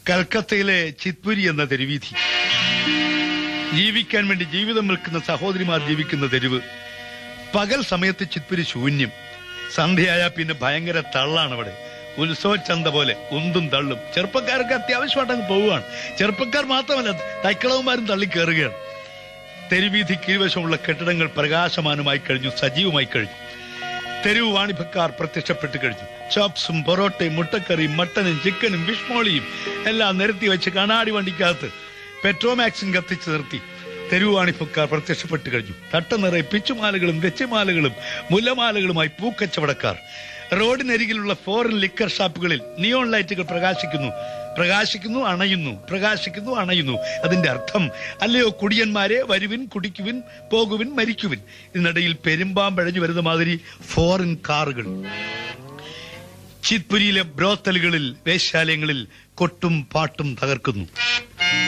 കൽക്കത്തയിലെ ചിത്പുരി എന്ന തെരുവീഥി ജീവിക്കാൻ വേണ്ടി ജീവിതം നിൽക്കുന്ന സഹോദരിമാർ ജീവിക്കുന്ന തെരുവ് പകൽ സമയത്ത് ചിത്പുരി ശൂന്യം സന്ധ്യയായ പിന്നെ ഭയങ്കര തള്ളാണ് അവിടെ ഉത്സവച്ചന്ത പോലെ ഉന്തും തള്ളും ചെറുപ്പക്കാരൊക്കെ അത്യാവശ്യമായിട്ട് അങ്ങ് പോവുകയാണ് ചെറുപ്പക്കാർ മാത്രമല്ല തൈക്കളവന്മാരും തള്ളി കയറുകയാണ് തെരുവീഥി കീഴ്വശമുള്ള കെട്ടിടങ്ങൾ പ്രകാശമാനമായി കഴിഞ്ഞു സജീവമായി കഴിഞ്ഞു തെരുവ് വാണിഭക്കാർ പ്രത്യക്ഷപ്പെട്ട് കഴിഞ്ഞു ചോപ്സും പൊറോട്ടയും മുട്ടക്കറിയും മട്ടനും ചിക്കനും ഫിഷ്മോളിയും എല്ലാം നിരത്തി വെച്ച് കണ്ണാടി വണ്ടിക്കകത്ത് പെട്രോമാക്സും കത്തിച്ച് നിർത്തി തെരുവ് വാണിഭക്കാർ പ്രത്യക്ഷപ്പെട്ട് കഴിഞ്ഞു തട്ട നിറയെ പിച്ചുമാലകളും തെച്ചുമാലകളും മുല്ലമാലകളുമായി പൂക്കച്ചവടക്കാർ റോഡിനരികിലുള്ള ഫോറിൻ ലിക്കർ ഷാപ്പുകളിൽ നിയോൺ ലൈറ്റുകൾ പ്രകാശിക്കുന്നു പ്രകാശിക്കുന്നു അണയുന്നു പ്രകാശിക്കുന്നു അണയുന്നു അതിന്റെ അർത്ഥം അല്ലയോ കുടിയന്മാരെ വരുവിൻ കുടിക്കുവിൻ പോകുവിൻ മരിക്കുവിൻ ഇതിനിടയിൽ പെരുമ്പാമ്പഴഞ്ഞു വരുന്ന മാതിരി ഫോറിൻ കാറുകൾ ചിത്പുരിയിലെ ബ്രോത്തലുകളിൽ വേശ്യാലയങ്ങളിൽ കൊട്ടും പാട്ടും തകർക്കുന്നു